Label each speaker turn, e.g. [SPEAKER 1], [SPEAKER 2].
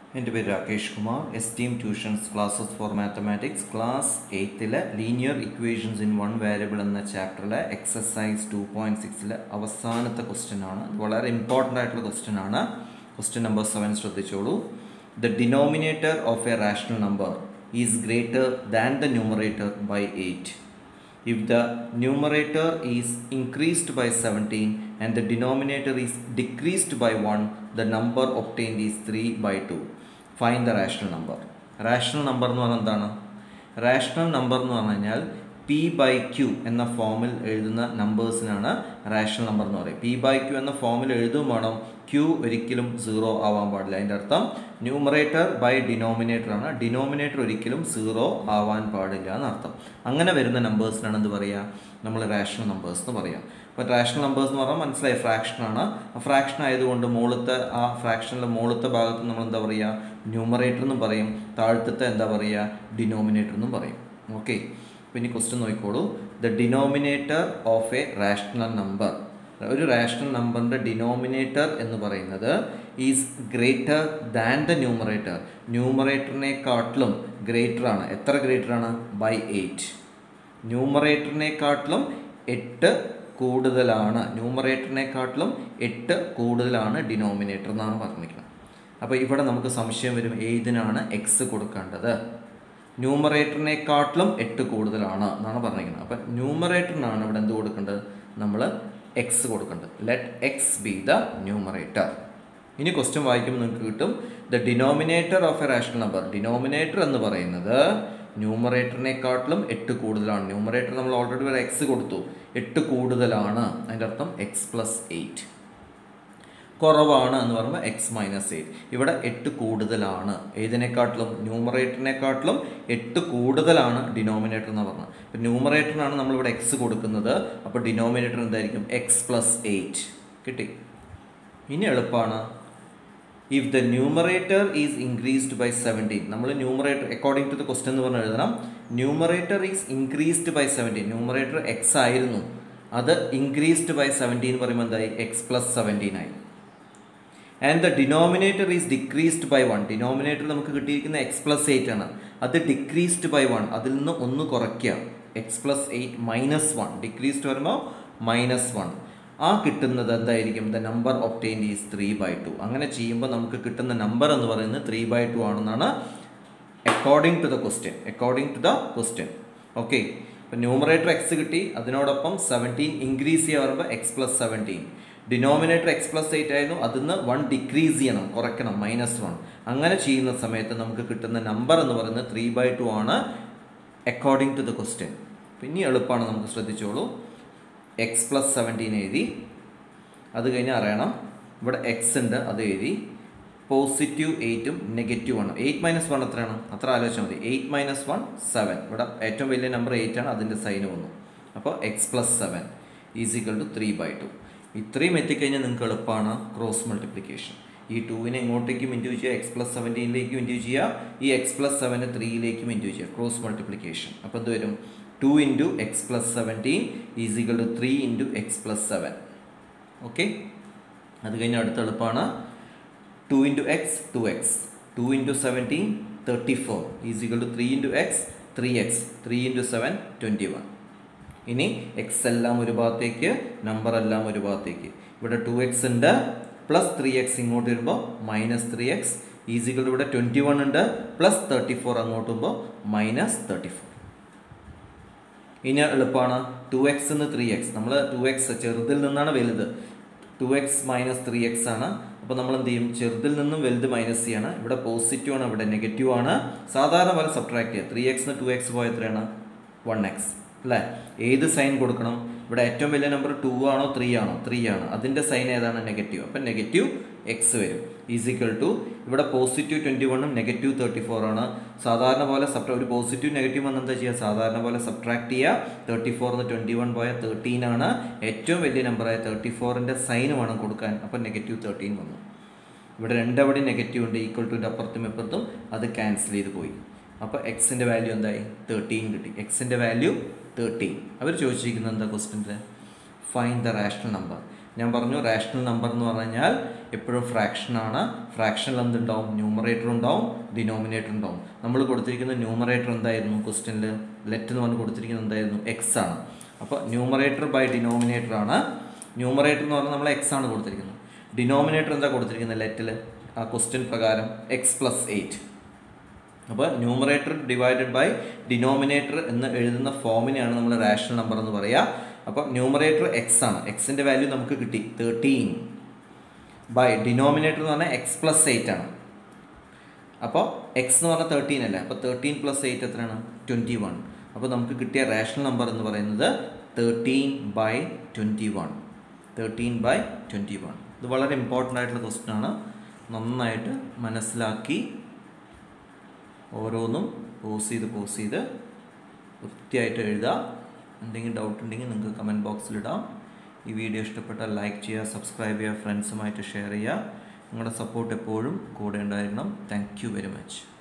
[SPEAKER 1] എൻ്റെ പേര് Rakesh Kumar S team tuitions classes for mathematics class എയ്ത്തിലെ linear equations in one variable എന്ന ചാപ്റ്ററിലെ എക്സസൈസ് ടു പോയിൻറ്റ് സിക്സിലെ അവസാനത്തെ ക്വസ്റ്റ്യൻ ആണ് ഇത് വളരെ ഇമ്പോർട്ടൻ്റ് ആയിട്ടുള്ള ക്വസ്റ്റ്യൻ ആണ് ക്വസ്റ്റ്യൻ നമ്പർ സെവൻ ശ്രദ്ധിച്ചോളൂ the denominator of a rational number is greater than the numerator by eight if the numerator is increased by 17 and the denominator is decreased by 1 the number obtained is 3 by 2 find the rational number rational number എന്ന് പറഞ്ഞാൽ എന്താണ് rational number എന്ന് പറഞ്ഞു കഴിഞ്ഞാൽ P by Q എന്ന ഫോമിൽ എഴുതുന്ന നമ്പേഴ്സിനാണ് rational number എന്ന് പറയും പി ബൈ ക്യു എന്ന ഫോമിൽ എഴുതും വേണം ക്യു ഒരിക്കലും സീറോ ആവാൻ പാടില്ല അതിൻ്റെ അർത്ഥം ന്യൂമറേറ്റർ ബൈ ഡിനോമിനേറ്റർ ആണ് ഡിനോമിനേറ്റർ ഒരിക്കലും സീറോ ആവാൻ പാടില്ല എന്നർത്ഥം അങ്ങനെ വരുന്ന നമ്പേഴ്സിനാണ് എന്ത് പറയുക നമ്മൾ റാഷണൽ നമ്പേഴ്സ് എന്ന് പറയാം അപ്പോൾ റാഷണൽ നമ്പേഴ്സ് എന്ന് പറഞ്ഞാൽ മനസ്സിലായി ഫ്രാക്ഷനാണ് ആ ഫ്രാക്ഷൻ ആയതുകൊണ്ട് മുകളിലത്തെ ആ ഫ്രാക്ഷനിലെ മുകളിലത്തെ ഭാഗത്ത് നമ്മൾ എന്താ പറയുക ന്യൂമറേറ്റർ എന്നും പറയും താഴത്തെ എന്താ പറയുക ഡിനോമിനേറ്റർ എന്നും പറയും ഓക്കെ പിന്നെ ക്വസ്റ്റ്യൻ നോക്കിക്കോളൂ the denominator of a rational number ഒരു റാഷണൽ നമ്പറിൻ്റെ ഡിനോമിനേറ്റർ എന്ന് പറയുന്നത് is greater than the numerator ന്യൂമറേറ്ററിനെക്കാട്ടിലും ഗ്രേറ്റർ ആണ് എത്ര ഗ്രേറ്റർ ആണ് ബൈ എയ്റ്റ് ന്യൂമറേറ്ററിനെക്കാട്ടിലും എട്ട് കൂടുതലാണ് ന്യൂമറേറ്ററിനെക്കാട്ടിലും എട്ട് കൂടുതലാണ് ഡിനോമിനേറ്റർ എന്നാണ് പറഞ്ഞിരിക്കുന്നത് അപ്പോൾ ഇവിടെ നമുക്ക് സംശയം വരും ഏതിനാണ് എക്സ് കൊടുക്കേണ്ടത് ന്യൂമറേറ്ററിനെക്കാട്ടിലും എട്ട് കൂടുതലാണ് എന്നാണ് പറഞ്ഞിരിക്കുന്നത് അപ്പം ന്യൂമറേറ്ററിനാണ് ഇവിടെ എന്ത് കൊടുക്കേണ്ടത് നമ്മൾ എക്സ് കൊടുക്കേണ്ടത് let x be the numerator ഇനി ക്വസ്റ്റ്യൻ വായിക്കുമ്പോൾ നിങ്ങൾക്ക് കിട്ടും the denominator of a rational number denominator എന്ന് പറയുന്നത് ന്യൂമറേറ്ററിനെക്കാട്ടിലും എട്ട് കൂടുതലാണ് ന്യൂമറേറ്റർ നമ്മൾ ഓൾറെഡി ഒരു എക്സ് കൊടുത്തു എട്ട് കൂടുതലാണ് അതിൻ്റെ അർത്ഥം എക്സ് പ്ലസ് എയ്റ്റ് കുറവാണ് എന്ന് പറയുമ്പോൾ എക്സ് മൈനസ് എയ്റ്റ് ഇവിടെ എട്ട് കൂടുതലാണ് ഏതിനെക്കാട്ടിലും ന്യൂമറേറ്ററിനെക്കാട്ടിലും എട്ട് കൂടുതലാണ് ഡിനോമിനേറ്റർ എന്ന് പറഞ്ഞത് ഇപ്പം ന്യൂമറേറ്ററിനാണ് നമ്മളിവിടെ എക്സ് കൊടുക്കുന്നത് അപ്പോൾ ഡിനോമിനേറ്റർ എന്തായിരിക്കും എക്സ് പ്ലസ് എയ്റ്റ് കിട്ടി ഇനി എളുപ്പമാണ് if the numerator is increased by seventeen നമ്മൾ numerator according to the question എന്ന് പറഞ്ഞ് എഴുതണം numerator is increased by seventeen numerator x ആയിരുന്നു അത് ഇൻക്രീസ്ഡ് ബൈ സെവൻറ്റീൻ പറയുമ്പോൾ എന്തായി എക്സ് പ്ലസ് സെവൻറ്റീൻ ആയി and the denominator is decreased by one denominator നമുക്ക് കിട്ടിയിരിക്കുന്ന എക്സ് പ്ലസ് എയ്റ്റ് ആണ് അത് ഡിക്രീസ്ഡ് ബൈ വൺ അതിൽ നിന്ന് ഒന്ന് കുറയ്ക്കുക x plus eight minus one decreased വരുമ്പോൾ മൈനസ് വൺ ആ കിട്ടുന്നത് എന്തായിരിക്കും the number obtain is three by two അങ്ങനെ ചെയ്യുമ്പോൾ നമുക്ക് കിട്ടുന്ന നമ്പർ എന്ന് പറയുന്നത് ത്രീ ബൈ ടു ആണെന്നാണ് according to the question according to the question okay ഇപ്പം ന്യൂമറേറ്റർ എക്സ് കിട്ടി അതിനോടൊപ്പം സെവൻറ്റീൻ ഇൻക്രീസ് ചെയ്യുക പറയുമ്പോൾ x plus seventeen denominator x plus eight ആയിരുന്നു അതിൽ നിന്ന് വൺ ഡിക്രീസ് ചെയ്യണം കുറയ്ക്കണം മൈനസ് വൺ അങ്ങനെ ചെയ്യുന്ന സമയത്ത് നമുക്ക് കിട്ടുന്ന നമ്പർ എന്ന് പറയുന്നത് ത്രീ ബൈ ടു ആണ് അക്കോർഡിംഗ് ടു ദ ക്വസ്റ്റ്യൻ പിന്നെ എളുപ്പമാണ് നമുക്ക് ശ്രദ്ധിച്ചോളൂ എക്സ് പ്ലസ് സെവൻറ്റീൻ എഴുതി അത് കഴിഞ്ഞ് അറിയണം ഇവിടെ എക്സ് ഉണ്ട് അത് എഴുതി പോസിറ്റീവ് എയ്റ്റും നെഗറ്റീവ് വണ്ണും എയ്റ്റ് മൈനസ് വൺ എത്രയാണ് അത്ര ആലോചിച്ചാൽ മതി എയ്റ്റ് മൈനസ് വൺ സെവൻ ഇവിടെ ഏറ്റവും വലിയ നമ്പർ എയ്റ്റ് ആണ് അതിൻ്റെ സൈന് വന്നു അപ്പോൾ x plus seven is equal to three by two ഇത്രയും എത്തിക്കഴിഞ്ഞാൽ നിങ്ങൾക്ക് എളുപ്പമാണ് ക്രോസ് മൾട്ടിപ്ലിക്കേഷൻ ഈ ടൂവിനെ ഇങ്ങോട്ടേക്കും ഇൻറ്റു ചെയ്യുക എക്സ് പ്ലസ് സെവൻറ്റീനിലേക്കും ഇൻറ്റു ചെയ്യുക ഈ എക്സ് പ്ലസ് സെവന് ത്രീയിലേക്കും ഇൻറ്റു ചെയ്യുക ക്രോസ് മൾട്ടിപ്ലിക്കേഷൻ അപ്പോൾ എന്ത് വരും two into x plus seventeen is equal to three into x plus seven okay അത് കഴിഞ്ഞ് അടുത്ത എളുപ്പമാണ് two into x two x two into seventeen thirty four is equal to three into x three x three into seven twenty one ഇനി x എല്ലാം ഒരു ഭാഗത്തേക്ക് number എല്ലാം ഒരു ഭാഗത്തേക്ക് ഇവിടെ ടു എക്സ് ഉണ്ട് പ്ലസ് ത്രീ എക്സ് ഇങ്ങോട്ട് വരുമ്പോൾ മൈനസ് ത്രീ എക്സ് ഈസികൾ ഇവിടെ ട്വൻറ്റി വൺ ഉണ്ട് പ്ലസ് തേർട്ടി ഫോർ അങ്ങോട്ട് വരുമ്പോൾ മൈനസ് തേർട്ടി ഫോർ ഇനി എളുപ്പമാണ് ടു എക്സ് എന്ന് ത്രീ എക്സ് നമ്മൾ ടു എക്സ് ചെറുതിൽ നിന്നാണ് വലുത് two x minus three x ആണ് അപ്പോൾ നമ്മൾ എന്ത് ചെയ്യും ചെറുതിൽ നിന്നും വലുത് മൈനസ് ചെയ്യണം ഇവിടെ പോസിറ്റീവ് ആണ് ഇവിടെ നെഗറ്റീവ് ആണ് സാധാരണ പോലെ സബ്ട്രാക്ട് ചെയ്യുക ത്രീ എക്സ് ടു എക്സ് പോയ എത്രയാണ് വൺ എക്സ് അല്ലേ ഏത് സൈൻ കൊടുക്കണം ഇവിടെ ഏറ്റവും വലിയ നമ്പർ ടു ആണോ ത്രീ ആണോ ത്രീ ആണ് അതിൻ്റെ സൈൻ ഏതാണ് നെഗറ്റീവ് അപ്പം നെഗറ്റീവ് എക്സ് വരും ഈസിക്കൽ ടു ഇവിടെ പോസിറ്റീവ് ട്വൻറ്റി വണ്ണും നെഗറ്റീവ് തേർട്ടി ഫോർ ആണ് സാധാരണ പോലെ സബ്ട്രാ ഒരു പോസിറ്റീവ് നെഗറ്റീവ് വന്ന് എന്താ ചെയ്യുക സാധാരണ പോലെ സബ്ട്രാക്ട് ചെയ്യുക തേർട്ടി ഫോറിന്ന് ട്വൻറ്റി വൺ പോയ തേർട്ടീൻ ആണ് ഏറ്റവും വലിയ നമ്പറായ തേർട്ടി ഫോറിൻ്റെ സൈൻ വേണം കൊടുക്കാൻ അപ്പം നെഗറ്റീവ് തേർട്ടീൻ വന്നു ഇവിടെ രണ്ടവിടെ നെഗറ്റീവ് ഉണ്ട് ഈക്വൽ ടുൻ്റെ അപ്പുറത്തും ഇപ്പുറത്തും അത് ക്യാൻസൽ ചെയ്ത് പോയി അപ്പോൾ എക്സിൻ്റെ വാല്യൂ എന്തായി തേർട്ടീൻ കിട്ടി എക്സിൻ്റെ വാല്യൂ തേർട്ടീൻ അവർ ചോദിച്ചിരിക്കുന്നത് എന്താ ക്വസ്റ്റ്യൻ്റെ ഫൈൻ ദ റാഷണൽ നമ്പർ ഞാൻ പറഞ്ഞു റാഷണൽ നമ്പർ എന്ന് പറഞ്ഞു കഴിഞ്ഞാൽ എപ്പോഴും ഫ്രാക്ഷനാണ് ഫ്രാക്ഷനിൽ എന്തുണ്ടാവും ന്യൂമറേറ്റർ ഉണ്ടാവും ഡിനോമിനേറ്റർ ഉണ്ടാവും നമ്മൾ കൊടുത്തിരിക്കുന്ന ന്യൂമറേറ്റർ എന്തായിരുന്നു ക്വസ്റ്റ്യനിൽ ലെറ്റ് എന്ന് പറഞ്ഞ് കൊടുത്തിരിക്കുന്നത് എന്തായിരുന്നു എക്സ് ആണ് അപ്പോൾ ന്യൂമറേറ്റർ ബൈ ഡിനോമിനേറ്റർ ആണ് ന്യൂമറേറ്റർ എന്ന് പറഞ്ഞാൽ നമ്മൾ എക്സ് ആണ് കൊടുത്തിരിക്കുന്നത് ഡിനോമിനേറ്റർ എന്താ കൊടുത്തിരിക്കുന്നത് ലെറ്റിൽ ആ ക്വസ്റ്റ്യൻ പ്രകാരം എക്സ് പ്ലസ് എയ്റ്റ് അപ്പോൾ ന്യൂമറേറ്റർ ഡിവൈഡഡ് ബൈ ഡിനോമിനേറ്റർ എന്ന് എഴുതുന്ന ഫോമിനെയാണ് നമ്മൾ റാഷണൽ നമ്പർ എന്ന് പറയുക അപ്പോൾ ന്യൂമറേറ്റർ എക്സ് ആണ് എക്സിൻ്റെ വാല്യൂ നമുക്ക് കിട്ടി തേർട്ടീൻ ബൈ ഡിനോമിനേറ്റർ എന്ന് പറഞ്ഞാൽ എക്സ് പ്ലസ് എയ്റ്റ് ആണ് അപ്പോൾ എക്സ് എന്ന് പറഞ്ഞാൽ തേർട്ടീൻ അല്ലേ അപ്പോൾ തേർട്ടീൻ പ്ലസ് എയ്റ്റ് എത്രയാണ് ട്വൻറ്റി വൺ അപ്പോൾ നമുക്ക് കിട്ടിയ റാഷണൽ നമ്പർ എന്ന് പറയുന്നത് thirteen by twenty one thirteen by twenty one ഇത് വളരെ ഇമ്പോർട്ടൻ്റ് ആയിട്ടുള്ള ക്വസ്റ്റ്യൻ ആണ് നന്നായിട്ട് മനസ്സിലാക്കി ഓരോന്നും പോസ് ചെയ്ത് പോസ് ചെയ്ത് വൃത്തിയായിട്ട് എഴുതുക എന്തെങ്കിലും ഡൗട്ട് ഉണ്ടെങ്കിൽ നിങ്ങൾക്ക് കമൻറ്റ് ബോക്സിലിടാം ഈ വീഡിയോ ഇഷ്ടപ്പെട്ടാൽ ലൈക്ക് ചെയ്യുക സബ്സ്ക്രൈബ് ചെയ്യുക ഫ്രണ്ട്സുമായിട്ട് ഷെയർ ചെയ്യുക നിങ്ങളുടെ സപ്പോർട്ട് എപ്പോഴും കൂടെ ഉണ്ടായിരിക്കണം താങ്ക് യു വെരി മച്ച്